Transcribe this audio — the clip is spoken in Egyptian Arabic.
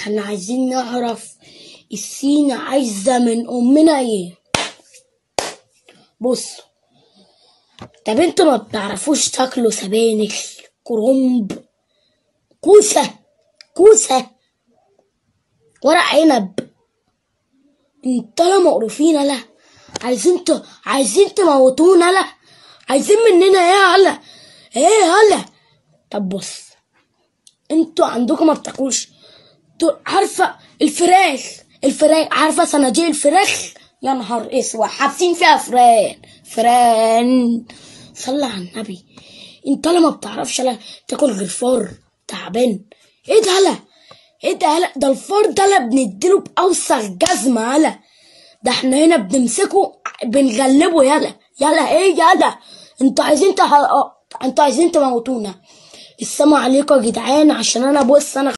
احنا عايزين نعرف السينا عايزة من أمنا ايه بص طب انتوا ما بتعرفوش تاكلوا سبانخ كرنب كوسة كوسة ورق عنب انتوا مقروفين لا عايزين ت... عايزين تموتونا لا عايزين مننا ايه هلا ايه هلا طب بص انتوا عندكم ما بتاكلوش تو- عارفه الفراخ الفراخ عارفه صناديق الفراخ يا نهار اسود حابسين فيها فران فران صلى على النبي انت لا ما بتعرفش لا تاكل غير فار تعبان ايه ده لا ايه ده لا ده الفار ده لا بنديله باوسخ جزمه يلا ده احنا هنا بنمسكه بنغلبه يلا يلا ايه يلا انتوا عايزين تح... انتوا عايزين تموتونا السلام عليكم يا جدعان عشان انا بص انا